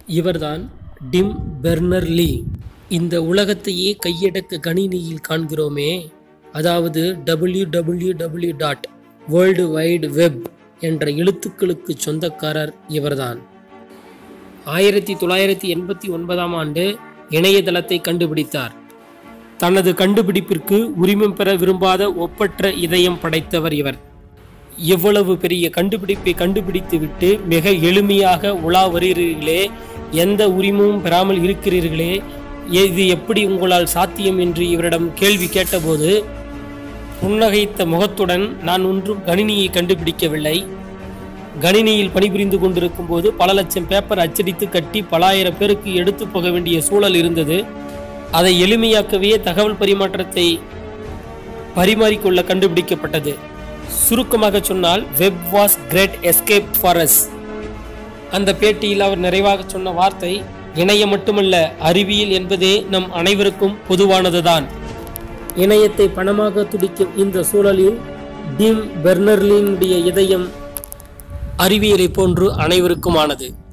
இவர்தான் டிம் பெர்னர்-லீ இந்த உலகத்தையே கையடக்க கணினியில் காண்கிறோமே அதாவது W W W dot world wide web என்ற எழுத்துக்களுக்கு சொந்தக்காரர் இவர்தான் ஆயிரத்தி தொள்ளாயிரத்தி எண்பத்தி ஒன்பதாம் ஆண்டு இணையதளத்தை கண்டுபிடித்தார் தனது கண்டுபிடிப்பிற்கு உரிமம் பெற விரும்பாத ஒப்பற்ற இதயம் படைத்தவர் இவர் இவ்வளவு பெரிய கண்டுபிடிப்பை கண்டுபிடித்துவிட்டு மிக எளிமையாக உலா வருகிறீர்களே எந்த உரிமமும் பெறாமல் இருக்கிறீர்களே இது எப்படி உங்களால் சாத்தியம் என்று இவரிடம் கேள்வி கேட்டபோது புன்னகைத்த முகத்துடன் நான் ஒன்றும் கணினியை கண்டுபிடிக்கவில்லை கணினியில் பணிபுரிந்து கொண்டிருக்கும் போது பல லட்சம் பேப்பர் அச்சடித்து கட்டி பல ஆயிரம் பேருக்கு எடுத்து போக வேண்டிய சூழல் இருந்தது அதை எளிமையாக்கவே தகவல் பரிமாற்றத்தை பரிமாறிக்கொள்ள கண்டுபிடிக்கப்பட்டது சுருக்கமாக சொன்னால் web was great escape for us அந்த பேட்டியில் அவர் நிறைவாக சொன்ன வார்த்தை இணையம் மட்டுமல்ல அறிவியல் என்பதே நம் அனைவருக்கும் பொதுவானதுதான் இணையத்தை பணமாக துடிக்கும் இந்த சூழலில் டிம் பெர்னர்லினுடைய இதயம் அறிவியலை போன்று அனைவருக்குமானது